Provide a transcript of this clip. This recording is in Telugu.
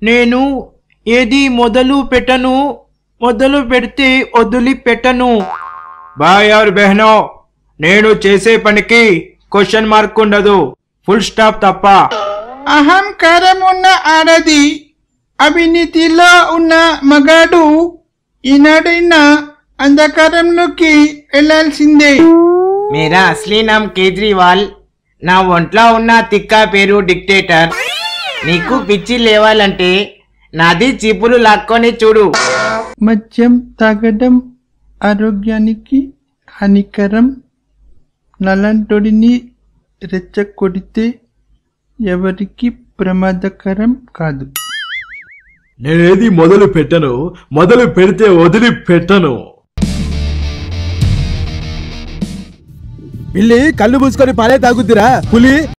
నేను ఏది మొదలు పెట్టను మొదలు పెడితే వదిలి పెట్టను బాయ్ ఆర్ బెహనో నేను చేసే పనికి క్వశ్చన్ మార్క్ ఉండదు ఫుల్ స్టాప్ తప్ప అహంకారం ఉన్న ఆడది అవినీతిలో ఉన్న మగాడు ఈనాడైనా అంధకారంలోకి వెళ్లాల్సిందే మేరా అసలీ నామ్ కేజ్రీవాల్ నా ఒంట్లో ఉన్న తిక్క పేరు డిక్టేటర్ నీకు పిచ్చి లేవాలంటే నాది చీపులు లాక్కొని చూడు మద్యం తాగడం ఆరోగ్యానికి హానికరం నలంటొడిని రెచ్చగొడితే ఎవరికి ప్రమాదకరం కాదు నేనేది మొదలు పెట్టను మొదలు పెడితే వదిలి పెట్టను పిల్లి కళ్ళు మూసుకొని పాలే తాగుద్దిరా పులి